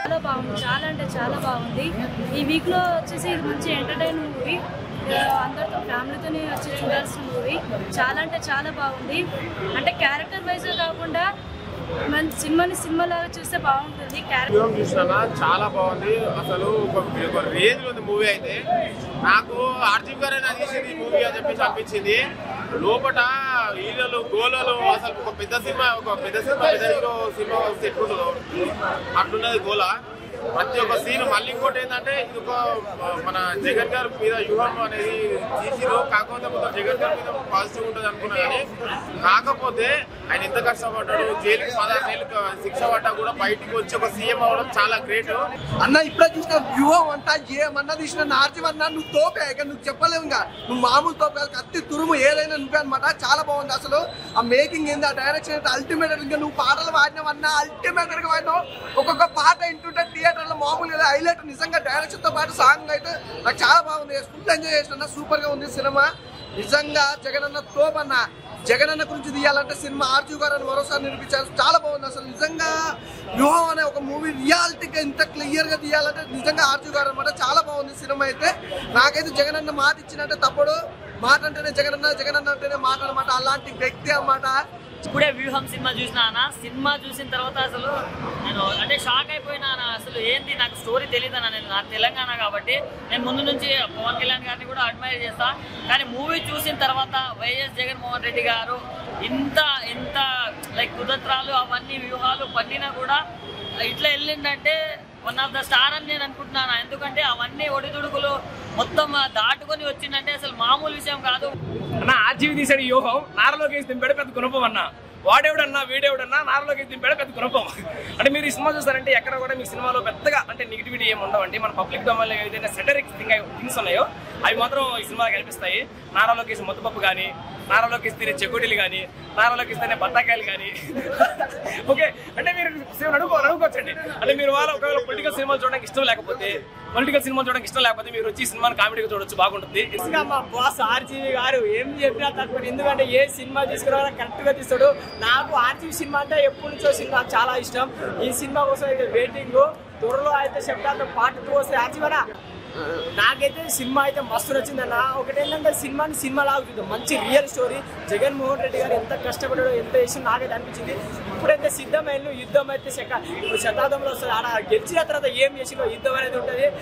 చాలా బాగుంది చాలా అంటే చాలా బాగుంది ఈ వీక్ లో వచ్చేసి ఇది మంచి ఎంటర్టైన్ మూవీ అందరితో ఫ్యామిలీతోనే వచ్చి చూడాల్సిన మూవీ చాలా అంటే చాలా బాగుంది అంటే క్యారెక్టర్ వైజ్ కాకుండా మంచి సినిమాని సినిమాలాగా చూస్తే బాగుంటుంది క్యారెక్టర్ వ్యూహం చూసినా చాలా బాగుంది అసలు ఒక ఒక రేంజ్ ఉంది మూవీ అయితే నాకు ఆర్జీవ్ గారే నాకు తీసింది ఈ మూవీ అని చెప్పేసి అనిపించింది లోపట హీరోలు గోలలు అసలు ఒక పెద్ద సినిమా ఒక పెద్ద సినిమా పెద్ద హీరో సినిమా వస్తే ఎట్లుంటుందో అట్లున్నది గోల ప్రతి ఒక్క సీన్ మళ్ళీ ఇంకోటి ఏంటంటే ఇది ఒక మన జగన్ గారి మీద వ్యూహం అనేది తీసిరు కాకపోతే మొత్తం జగన్ గారి మీద పాజిటివ్ ఉంటుంది అనుకున్నా కానీ కాకపోతే ఆయన ఎంత కష్టపడ్డాడు జైలుకి పదహారు నెలలు శిక్ష పడ్డా కూడా బయటికి వచ్చి ఒక సీఎం అవ్వడం చాలా గ్రేట్ అన్న ఇప్పుడే చూసిన వ్యూహం అంతా ఏమన్నా తీసిన నార్జీ అన్నా నువ్వు తోపే ఇక నువ్వు చెప్పలేవు ఇంకా నువ్వు మామూలు తోపే కాదు, కత్తి తురుము ఏదైనా నువ్వే అనమాట చాలా బాగుంది అసలు ఆ మేకింగ్ ఏంది ఆ డైరెక్షన్ ఏంటి అల్టిమేట్ ఇంకా నువ్వు పాటలు పాడినవన్నా అల్టిమేట్ గా పాడినావు ఒక్కొక్క పాట వింటుంటే థియేటర్ లో మామూలుగా హైలైట్ నిజంగా డైరెక్షన్ తో పాటు సాంగ్ అయితే నాకు చాలా బాగుంది ఫుల్ ఎంజాయ్ చేసిన సూపర్ గా ఉంది సినిమా నిజంగా జగనన్న తోపన్న జగనన్న గురించి తీయాలంటే సినిమా ఆర్జీ గారు అని మరోసారి నిరూపించారు చాలా బాగుంది అసలు నిజంగా వ్యూహం అనే ఒక మూవీ రియాలిటీగా ఇంత క్లియర్ గా తీయాలంటే నిజంగా ఆర్జీ గారు అనమాట చాలా బాగుంది సినిమా అయితే నాకైతే జగనన్న మాట ఇచ్చినట్టే తప్పుడు మాట అంటేనే జగనన్న జగనన్న అంటేనే మాట అనమాట అలాంటి వ్యక్తి అన్నమాట ఇప్పుడే వ్యూహం సినిమా చూసినా అన్న సినిమా చూసిన తర్వాత అసలు నేను అంటే షాక్ అయిపోయినా అన్న. అసలు ఏంటి నాకు స్టోరీ తెలియదు అన్న నేను నాకు తెలంగాణ కాబట్టి నేను ముందు నుంచి పవన్ కళ్యాణ్ గారిని కూడా అడ్మైర్ చేస్తా కానీ మూవీ చూసిన తర్వాత వైఎస్ జగన్మోహన్ రెడ్డి గారు ఇంత ఇంత లైక్ కుతంత్రాలు అవన్నీ వ్యూహాలు పన్నినా కూడా ఇట్లా వెళ్ళిందంటే వన్ ఆఫ్ ద స్టార్ అని నేను అనుకుంటున్నాను ఎందుకంటే అవన్నీ ఒడిదుడుకులు మొత్తం దాటుకొని వచ్చిందంటే అసలు మామూలు విషయం కాదు అన్న ఆర్జీవి తీసాడు ఈ యోగం నారలోకి దింపాడు పెద్ద గుణపం అన్న వాడేవుడన్నా వీడేవుడన్నా నారలోకి దింపాడు పెద్ద గుణపం అంటే మీరు ఈ సినిమా చూస్తారంటే ఎక్కడ కూడా మీ సినిమాలో పెద్దగా అంటే నెగిటివిటీ ఏమి ఉండవండి మన పబ్లిక్ డొమైన్లో ఏదైతే సెటరిక్ థింగ్ థింగ్స్ ఉన్నాయో అవి మాత్రం ఈ సినిమాలో కనిపిస్తాయి నారాలోకి ముద్దపప్పు కానీ నారాలోకి తినే చెకోడీలు కానీ నారాలోకి తినే బత్తాకాయలు కానీ ఓకే అంటే మీరు సేమ్ అడుగు అడుగుకోవచ్చండి అంటే మీరు వాళ్ళ ఒకవేళ పొలిటికల్ సినిమాలు చూడడానికి ఇష్టం లేకపోతే పొలిటికల్ సినిమాలు చూడడానికి ఇష్టం లేకపోతే మీరు వచ్చి ఈ సినిమాని కామెడీగా చూడొచ్చు బాగుంటుంది ఇంకా మా బాస్ ఆర్జీవి గారు ఏం చెప్పినా తక్కువ ఎందుకంటే ఏ సినిమా తీసుకురావాలో కరెక్ట్ గా తీస్తాడు నాకు ఆర్జీవి సినిమా అంటే ఎప్పటి నుంచో సినిమా చాలా ఇష్టం ఈ సినిమా కోసం అయితే వెయిటింగ్ త్వరలో అయితే చెప్తాను పార్ట్ టూ వస్తే ఆర్జీవనా నాకైతే సినిమా అయితే మస్తు నచ్చిందన్న ఒకటేంటంటే సినిమాని సినిమా లాగా చూద్దాం మంచి రియల్ స్టోరీ జగన్మోహన్ రెడ్డి గారు ఎంత కష్టపడాడో ఎంత చేసి నాకైతే అనిపించింది ఇప్పుడైతే సిద్ధమైన యుద్ధం అయితే శక ఇప్పుడు శతాబ్దంలో వస్తుంది ఆడ గెలిచిన తర్వాత ఏం చేసిందో యుద్ధం అనేది ఉంటుంది